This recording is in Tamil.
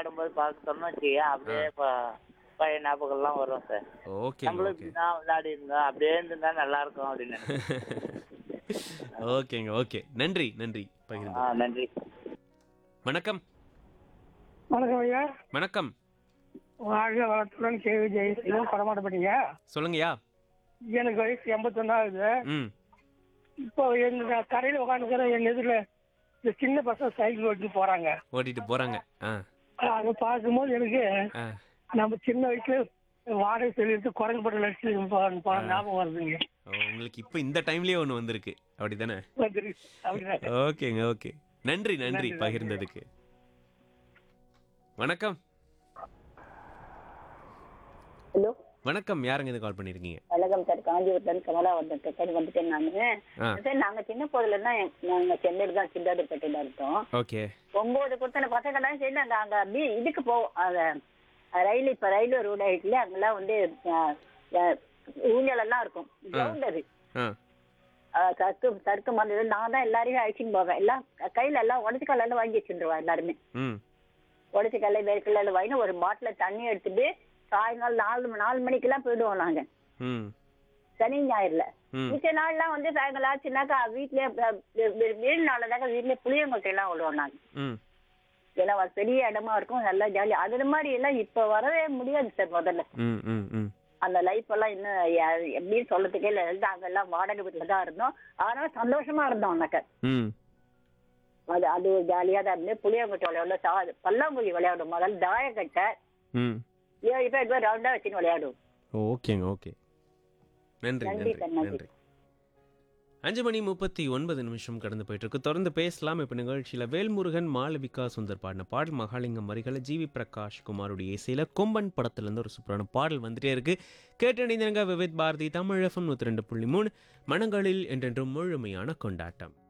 விளையாடும்போது பார்த்தோம்னு வச்சுக்கோங்க அப்படியே ப- பழைய ஞாபகம்லாம் வரும் சார் ஓகே நம்மளும் ஓகே இப்படிதான் விளையாடி இருந்தோம் அப்படியே இருந்திருந்தா நல்லா இருக்கும் அப்படின்னு நினைக்கிறேன். ஓகேங்க ஓகே நன்றி நன்றி பகிர்ந்து ஆ நன்றி வணக்கம் வணக்கம் ஐயா வணக்கம் வாழ்க வளத்துடன் கேவி ஜெயசீலம் படமாட்டப்பட்டீங்க சொல்லுங்கய்யா எனக்கு வயசு எண்பத்தொன்னாகுது ம் இப்போ எங்க கரையில் உட்காந்துக்கிற என் எதிரில் இந்த சின்ன பசங்க சைக்கிள் ஓட்டிட்டு போறாங்க ஓட்டிட்டு போறாங்க ஆ அதை பார்க்கும்போது எனக்கு ஆ நம்ம சின்ன வயசுல வாடகை சொல்லிட்டு குரங்கு படம் நடிச்சு போன ஞாபகம் வருதுங்க ஓ, உங்களுக்கு இப்போ இந்த டைம்லயே ஒன்று வந்திருக்கு அப்படிதானே வந்துருச்சு. அப்படிதான் ஓகேங்க ஓகே நன்றி நன்றி பகிர்ந்ததுக்கு வணக்கம் ஹலோ வணக்கம் யாருங்க இது கால் பண்ணிருக்கீங்க வணக்கம் சார் காஞ்சிபுரத்துலேருந்து கமலா வந்துட்டேன் சார் வந்துட்டேன் நான் ஆ சார் நாங்கள் சின்ன போதுலன்னா நாங்கள் சென்னையில் தான் சிந்தாதிப்பட்டியில் இருக்கோம் ஓகே ஒம்பது கொடுத்தன பசங்கள்லாம் சேர்ந்து அந்த அங்கே பீ இதுக்கு போவோம் அந்த ரயில் இப்போ ரயில்வே ரோடு ஆகிட்டுல அங்கெல்லாம் வந்து அஹ், அஹ், ஊஞ்சலெல்லாம் இருக்கும் கிரவுண்ட் அது ஆ அஹ், தர்க்கு தர்க்கு மருந்து நான் தான் எல்லாரையும் அழைச்சின்னு போவேன் எல்லாம் கையில் எல்லாம் உடச்சி கல்லால வாங்கி வச்சுருவா எல்லாருமே ம் உடச்சி கல்ல வேர்க்கல்ல வாங்கி ஒரு பாட்டில் தண்ணி எடுத்துட்டு சாயங்காலம் நாலு மணி- நாலு மணிக்கெல்லாம் போயிடுவோம் நாங்கள் ம் சனி ஞாயிறுல ம் மிச்ச நாள்லாம் வந்து சாயங்காலம் ஆச்சுனாக்கா வீட்லயே அஹ், வீ- வீ- வீடு நாளதாக்கா வீட்லயே புளியங்கொட்டை எல்லாம் விடுவோம் நாங்க ம் ஏன்னா அது பெரிய இடமா இருக்கும் நல்லா ஜாலி அது மாதிரி எல்லாம் இப்ப வரவே முடியாது சார் முதல்ல ம் ம் ம் அந்த லைஃப் எல்லாம் இன்னும் யா- எப்படின்னு சொல்லத்துக்கே இல்லை அங்கெல்லாம் வாடகை வீட்டுல தான் இருந்தோம் ஆனா சந்தோஷமா இருந்தோம் அண்ணாக்க ம் அது அது ஒரு ஜாலியா தான் இருந்து புளியங்கொட்டை விளையாடும் சா பல்லாங்குழி விளையாடும் முதல்ல தாயக்கட்டை ம் ஏழு பேர் எட்டு பேர் ரவுண்டா வச்சுன்னு விளையாடுவோம் ஓகேங்க ஓகே நன்றி நன்றி நன்றி சார், நன்றி. நன்றி அஞ்சு மணி முப்பத்தி ஒன்பது நிமிஷம் கடந்து போயிட்டு இருக்கு தொடர்ந்து பேசலாம் இப்போ நிகழ்ச்சியில் வேல்முருகன் மாளவிகா சுந்தர் பாடின பாடல் மகாலிங்கம் வரிகளை ஜிவி பிரகாஷ் குமாருடைய இசையில் கொம்பன் படத்துலேருந்து ஒரு சூப்பரான பாடல் வந்துட்டே இருக்கு கேட்டணிந்தங்க விவித் பாரதி தமிழ் எஃப்எம் நூற்றி ரெண்டு புள்ளி மூணு மனங்களில் என்றென்றும் முழுமையான கொண்டாட்டம்